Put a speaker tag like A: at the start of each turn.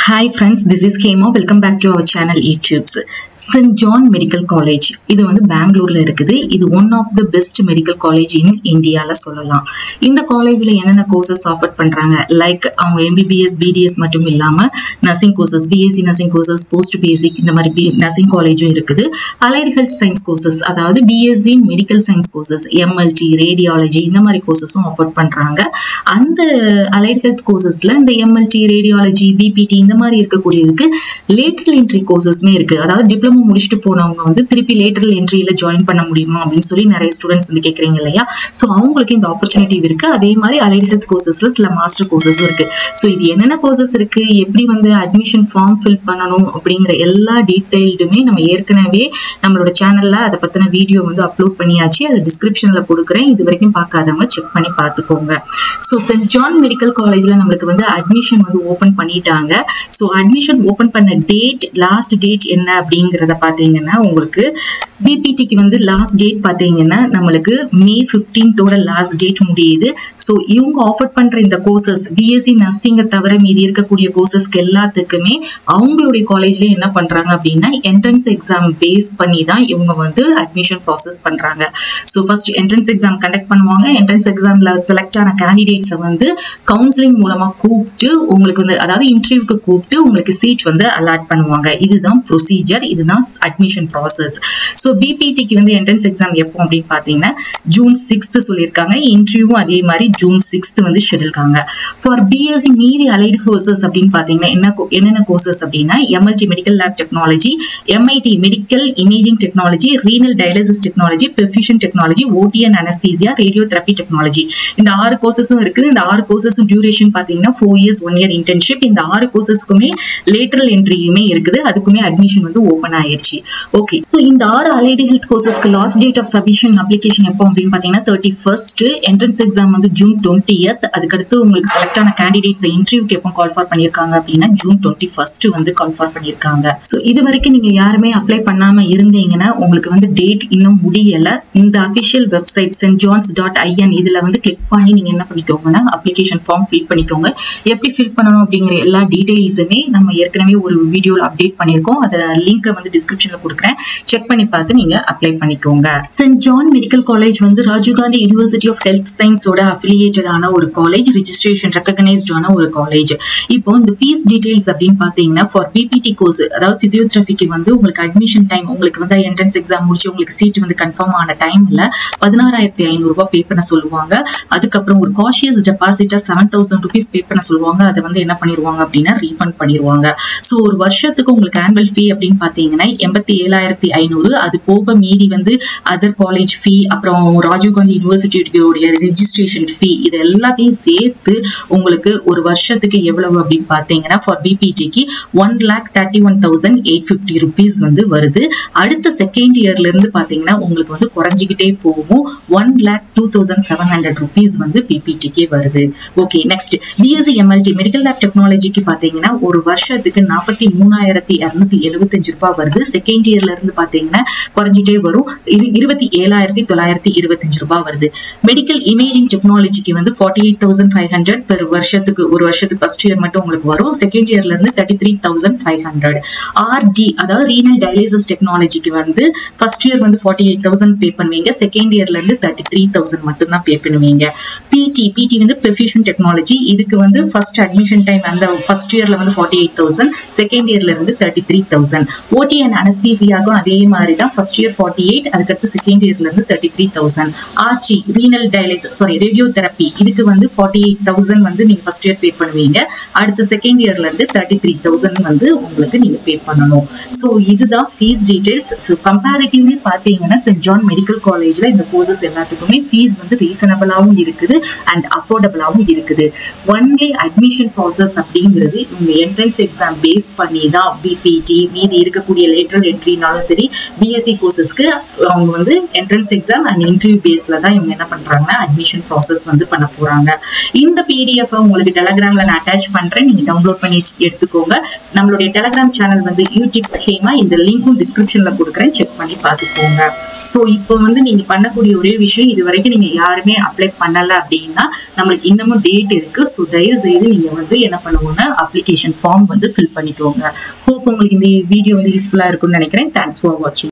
A: hi friends this is Hema welcome back to our channel YouTube's St John medical college இது வந்து பெங்களூர்ல இருக்குது இது one of the best medical college in இந்தியாவில் சொல்லலாம் இந்த காலேஜில் என்னென்ன கோர்சஸ் ஆஃபர் பண்ணுறாங்க லைக் அவங்க எம்பிபிஎஸ் பிடிஎஸ் மட்டும் இல்லாமல் nursing courses BSc nursing courses post basic இந்த மாதிரி பி நர்சிங் காலேஜும் இருக்குது அலைடு ஹெல்த் சயின்ஸ் கோர்சஸ் அதாவது BSc medical science courses MLT radiology இந்த மாதிரி கோர்சஸும் ஆஃபர் பண்ணுறாங்க அந்த அலைடு ஹெல்த் கோர்சஸ்ல இந்த எம்எல்டி ரேடியாலஜி பிபிடி இந்த மாதிரி இருக்கக்கூடியதுக்கு லேட்டரல் என்ட்ரி கோர்சஸ்மே இருக்கு அதாவது டிப்ளமோ முடிச்சுட்டு போனவங்க வந்து திருப்பி லேட்டரல் என்ட்ரியில ஜாயின் பண்ண முடியுமா அப்படின்னு சொல்லி நிறைய ஸ்டூடெண்ட்ஸ் வந்து கேட்குறீங்க இல்லையா ஸோ அவங்களுக்கு இந்த ஆப்பர்ச்சுனிட்டி இருக்கு அதே மாதிரி அலைடு ஹெல்த் கோர்சஸ்ல சில மாஸ்டர் கோர்சஸ் இருக்கு ஸோ இது என்னென்ன கோர்சஸ் இருக்கு எப்படி வந்து அட்மிஷன் ஃபார்ம் ஃபில் பண்ணணும் அப்படிங்கிற எல்லா டீட்டெயில்டுமே நம்ம ஏற்கனவே நம்மளோட சேனல்ல அதை பத்தின வீடியோ வந்து அப்லோட் பண்ணியாச்சு அதை டிஸ்கிரிப்ஷன்ல கொடுக்குறேன் இது வரைக்கும் பார்க்காதவங்க செக் பண்ணி பார்த்துக்கோங்க ஸோ சென்ட் ஜான் மெடிக்கல் காலேஜ்ல நம்மளுக்கு வந்து அட்மிஷன் வந்து ஓப்பன் பண்ணிட்டாங்க ஸோ அட்மிஷன் ஓப்பன் பண்ண டேட் லாஸ்ட் டேட் என்ன அப்படிங்கிறத பார்த்தீங்கன்னா உங்களுக்கு பிபிடிக்கு வந்து லாஸ்ட் டேட் பார்த்தீங்கன்னா நம்மளுக்கு மே ஃபிஃப்டீன்த்தோட லாஸ்ட் டேட் முடியுது ஸோ இவங்க ஆஃபர் பண்ற இந்த கோர்சஸ் பிஎஸ்சி நர்சிங்கை தவிர மீதி இருக்கக்கூடிய கோர்சஸ்க்கு எல்லாத்துக்குமே அவங்களுடைய காலேஜ்ல என்ன பண்றாங்க அப்படின்னா என்ட்ரன்ஸ் எக்ஸாம் பேஸ் பண்ணி தான் இவங்க வந்து அட்மிஷன் ப்ராசஸ் பண்றாங்க so first entrance exam conduct பண்ணுவாங்க என்ட்ரன்ஸ் எக்ஸாம்ல செலக்ட் ஆன கேண்டிடேட்ஸை வந்து கவுன்சிலிங் மூலமா கூப்பிட்டு உங்களுக்கு வந்து அதாவது இன்டர்வியூக்கு கூப்பிட்டு உங்களுக்கு சீட் வந்து அலாட் பண்ணுவாங்க இதுதான் ப்ரொசீஜர் இதுதான் அட்மிஷன் ப்ராசஸ் ஸோ பிபிடிக்கு வந்து என்ட்ரன்ஸ் எக்ஸாம் எப்போ அப்படின்னு பார்த்தீங்கன்னா ஜூன் சிக்ஸ்த் சொல்லியிருக்காங்க இன்டர்வியூவும் அதே மாதிரி ஜூன் சிக்ஸ்த் வந்து ஷெடியூல்காங்க ஃபார் பிஎஸ்சி மீதி அலைடு கோர்சஸ் அப்படின்னு பார்த்தீங்கன்னா என்ன என்னென்ன கோர்சஸ் அப்படின்னா MLT medical lab technology MIT medical imaging technology renal dialysis technology perfusion technology OT and anaesthesia radio therapy technology இந்த ஆறு கோர்சஸும் இருக்குது இந்த ஆறு கோர்சஸும் டியூரேஷன் பார்த்தீங்கன்னா four years one year internship இந்த ஆறு கோர்சஸ்க்குமே லேட்டரல் என்ட்ரியுமே இருக்குது அதுக்குமே அட்மிஷன் வந்து ஓப்பன் ஆயிருச்சு ஓகே ஸோ இந்த ஆறு அலைடு ஹெல்த் கோர்சஸ்க்கு last date of submission application எப்போ அப்படின்னு பார்த்தீங்கன்னா தேர்ட்டி ஃபர்ஸ்ட் என்ட்ரன்ஸ் எக்ஸாம் வந்து ஜூன் டுவெண்ட்டியத் அதுக்கடுத்து உங்களுக்கு செலக்ட் ஆன கேண்டிடேட்ஸ் இன்டர்வியூக்கு எப்போ கால் ஃபார் பண்ணியிருக்காங்க அப்படின்னா ஜூன் டுவெண்ட்டி ஃபர்ஸ்ட் வந்து கால் ஃபார் பண்ணியிருக்காங்க ஸோ இது வரைக்கும் நீங்க யாருமே அப்ளை பண்ணாம இருந்தீங்கன்னா உங்களுக்கு வந்து டேட் இன்னும் முடியல இந்த official website saint John's dot IN இதுல வந்து கிளிக் பண்ணி நீங்க என்ன பண்ணிக்கோங்கன்னா அப்ளிகேஷன் ஃபார்ம் ஃபில் பண்ணிக்கோங்க எப்படி ஃபில் பண்ணணும் அப்படிங்கிற எல்லா டீடைல்ஸுமே நம்ம ஏற்கனவே ஒரு வீடியோல அப்டேட் பண்ணியிருக்கோம் அதை லிங்க் வந்து டிஸ்கிரிப்ஷன்ல கொடுக்குறேன் செக் பண்ணி பார்த்து நீங்க அப்ளை பண்ணிக்கோங்க சென்ட் ஜான் மெடிக்கல் காலேஜ் வந்து ராஜீவ்காந்தி யூனிவர்சிட்டி ஆஃப் ஹெல்த் சயின்ஸோட அஃபிலியேட்டடான ஒரு காலேஜ் ரிஜிஸ்ட்ரேஷன் ரெக்கக்னைஸ்டான ஒரு காலேஜ் இப்போ இந்த ஃபீஸ் டீடைல்ஸ் அப்படின்னு பாத்தீங்கன்னா ஃபார் பிபிடி கோர்ஸ் அதாவது பிசியோதெரபிக்கு வந்து உங்களுக்கு அட்மிஷன் டைம் உங்களுக்கு வந்து என்ட்ரன்ஸ் எக்ஸாம் முடிச்சு உங்களுக்கு சீட் வந்து கன்ஃபார்ம் ஆன டைம்ல பதினாறாயிரத்தி ஐநூறு ரூபாய் பே பண்ண சொல்லுவாங்க அதுக்கப்புறம் ஒரு காஷியஸ் டெபாசிட்டா செவன் தௌசண்ட் ருபீஸ் பே பண்ண சொல்லுவாங்க அதை வந்து என்ன பண்ணிடுவாங்க அப்படின்னா ரீஃபண்ட் பண்ணிடுவாங்க ஸோ ஒரு வருஷத்துக்கு உங்களுக்கு ஆனுவல் ஃபீ அப்படின்னு பாத்தீங்கன்னா எண்பத்தி ஏழாயிரத்தி ஐநூறு அது போக மீதி வந்து அதர் காலேஜ் ஃபீ அப்புறம் ராஜீவ்காந்தி யூனிவர்சிட்டியோடைய ரெஜிஸ்ட்ரேஷன் ஃபீ இது எல்லாத்தையும் சேர்த்து உங்களுக்கு ஒரு வருஷத்துக்கு எவ்வளவு அப்படின்னு பாத்தீங்கன்னா ஃபார் பிபிடிக்கு one lakh thirty one thousand eight fifty rupees வந்து வருது அடுத்த செகண்ட் இயர்ல இருந்து பாத்தீங்கன்னா உங்களுக்கு வந்து குறைஞ்சிக்கிட்டே போகும் one lakh two thousand seven hundred rupees வந்து பிபிடிக்கே வருது okay next BSc MLT medical lab டெக்னாலஜிக்கு பாத்தீங்கன்னா ஒரு வருஷத்துக்கு நாற்பத்தி மூணாயிரத்தி இருநூத்தி எழுபத்தஞ்சு ரூபாய் வருது செகண்ட் இயர்ல இருந்து பாத்தீங்கன்னா குறைஞ்சிட்டே வரும் இது இருபத்தி ஏழாயிரத்தி தொள்ளாயிரத்தி இருபத்தஞ்சு ரூபாய் வருது மெடிக்கல் இமேஜிங் டெக்னாலஜிக்கு வந்து forty eight thousand five hundred per வருஷத்துக்கு ஒரு வருஷத்துக்கு ஃபர்ஸ்ட் இயர் மட்டும் உங்களுக்கு வரும் செகண்ட் இயர்ல இருந்து thirty three thousand five hundred RT அதாவது ரீனல் டயாலிசிஸ் டெக்னாலஜிக்கு வந்து ஃபர்ஸ்ட் இயர் வந்து ஃபார்ட்டி எயிட் தௌசண்ட் பே பண்ணுவீங்க செகண்ட் இயர்ல இருந்து தேர்ட்டி த்ரீ தௌசண்ட் மட்டும் தான் பே பண்ணுவீங்க பிடி பிடி வந்து பெர்ஃபியூஷன் டெக்னாலஜி இதுக்கு வந்து ஃபர்ஸ்ட் அட்மிஷன் டைம் அந்த ஃபர்ஸ்ட் இயர்ல வந்து ஃபார்ட்டி எயிட் தௌசண்ட் செகண்ட் இயர்ல இருந்து thirty three thousand OT and அனஸ்தீசியாகும் அதே மாதிரி தான் ஃபர்ஸ்ட் இயர் ஃபார்ட்டி எயிட் அதுக்கடுத்து செகண்ட் இயர்ல இருந்து தேர்ட்டி த்ரீ தௌசண்ட் ஆர்ச்சி renal dialysis sorry radiotherapy இதுக்கு வந்து ஃபார்ட்டி எயிட் தௌசண்ட் வந்து நீங்க ஃபர்ஸ்ட் இயர் பே பண்ணுவீங்க அடுத்த செகண்ட் இயர்ல இருந்து தேர்ட்டி த்ரீ தௌசண்ட் வந்து உங்களுக்கு நீங்க பே பண்ணணும் ஸோ இதுதான் ஃபீஸ் டீடைல்ஸ் ஸோ கம்பேரிட்டிவ்லி பார்த்தீங்கன்னா சென்ட் ஜான் மெடிக்கல் காலேஜ்ல இந்த கோர்சஸ் எல்லாத்துக்குமே ஃபீஸ் வந்து ரீசனபிளாகவும் இருக்குது அண்ட் அஃபோர்டபுளாகவும் இருக்குது ஒன்லி அட்மிஷன் ப்ராசஸ் அப்படிங்கிறது உங்க என்ட்ரன்ஸ் எக்ஸாம் பேஸ் பண்ணி தான் பிபிடி மீதி இருக்கக்கூடிய லேட்டரல் என்ட்ரினாலும் சரி பிஎஸ்சி கோர்சஸ்க்கு அவங்க வந்து என்ட்ரன்ஸ் எக்ஸாம் அண்ட் இன்டர்வியூ பேஸ்ல தான் இவங்க என்ன பண்றாங்கன்னா அட்மிஷன் ப்ராசஸ் வந்து பண்ண போறாங்க இந்த பிடிஎஃப் உங்களுக்கு டெலகிராம்ல நான் அட்டாச் பண்றேன் நீங்க டவுன்லோட் பண்ணி எடுத்துக்கோங்க நம்மளுடைய டெலகிராம் சேனல் வந்து யூடியூப்ஸ் ஹேமா இந்த லிங்க்கும் டிஸ்கிரிப்ஷன்ல கொடுக்குறேன் செக் செக் பண்ணி பார்த்துக்கோங்க ஸோ இப்போ வந்து நீங்க பண்ணக்கூடிய ஒரே விஷயம் இது வரைக்கும் நீங்க யாருமே அப்ளை பண்ணல அப்படின்னா நம்மளுக்கு இன்னமும் டேட் இருக்கு ஸோ தயவு செய்து நீங்க வந்து என்ன பண்ணுவோம்னா அப்ளிகேஷன் ஃபார்ம் வந்து ஃபில் பண்ணிக்கோங்க ஹோப் உங்களுக்கு இந்த வீடியோ வந்து யூஸ்ஃபுல்லா இருக்கும்னு நினைக்கிறேன் தேங்க்ஸ் ஃபார் வாட்சிங்